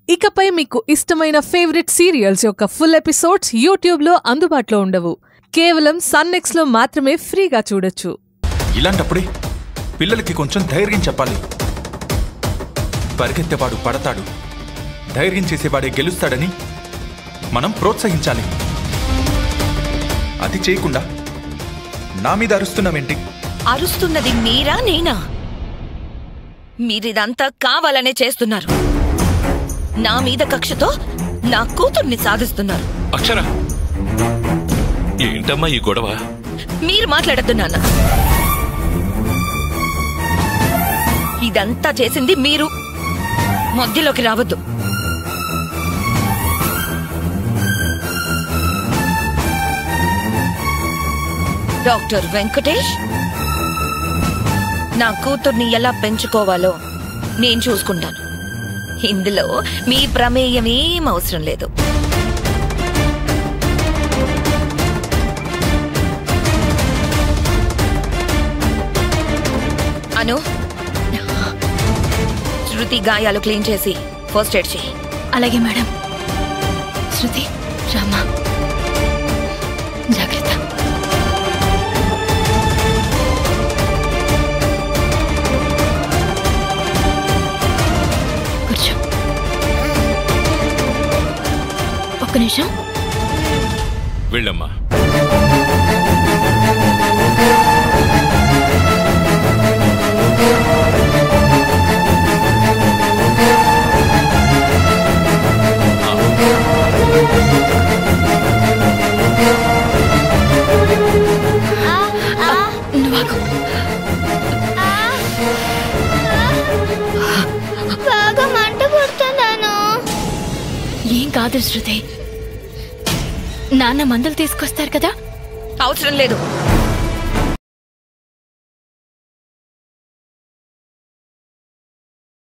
ఇకపై మీకు ఇష్టమైన ఫేవరెట్ సీరియల్స్ యొక్క ఫుల్ ఎపిసోడ్స్ యూట్యూబ్లో అందుబాటులో ఉండవు కేవలం సన్నెక్స్లో మాత్రమే ఫ్రీగా చూడొచ్చు ఇలాంటప్పుడే పిల్లలకి కొంచెం ధైర్యం చెప్పాలి పరిగెత్తేవాడు పడతాడు ధైర్యం చేసేవాడే గెలుస్తాడని మనం ప్రోత్సహించాలి అది చేయకుండా నా మీద అరుస్తున్నావేంటి అరుస్తున్నది మీరా నేనా మీరిదంతా కావాలనే చేస్తున్నారు నా మీద కక్షతో నా కూతుర్ని సాధిస్తున్నారు అక్షర ఏంటమ్మా ఈ గొడవ మీరు మాట్లాడద్దు నాన్న ఇదంతా చేసింది మీరు మధ్యలోకి రావద్దు డాక్టర్ వెంకటేష్ నా కూతుర్ని ఎలా పెంచుకోవాలో నేను చూసుకుంటాను ఇందులో మీ ప్రమేయం ఏం అవసరం లేదు అను శృతి గాయాలు క్లీన్ చేసి ఫస్ట్ ఎయిడ్ చేయి అలాగే మేడం శృతి రామా జాగ్రత్త కూర్చో ఒక్క నిమిషం వెళ్ళమ్మా నువ్వాకు బాగా మంట పుడుతున్నాను ఏం కాదు శృతి నాన్న మందులు తీసుకొస్తారు కదా అవసరం లేదు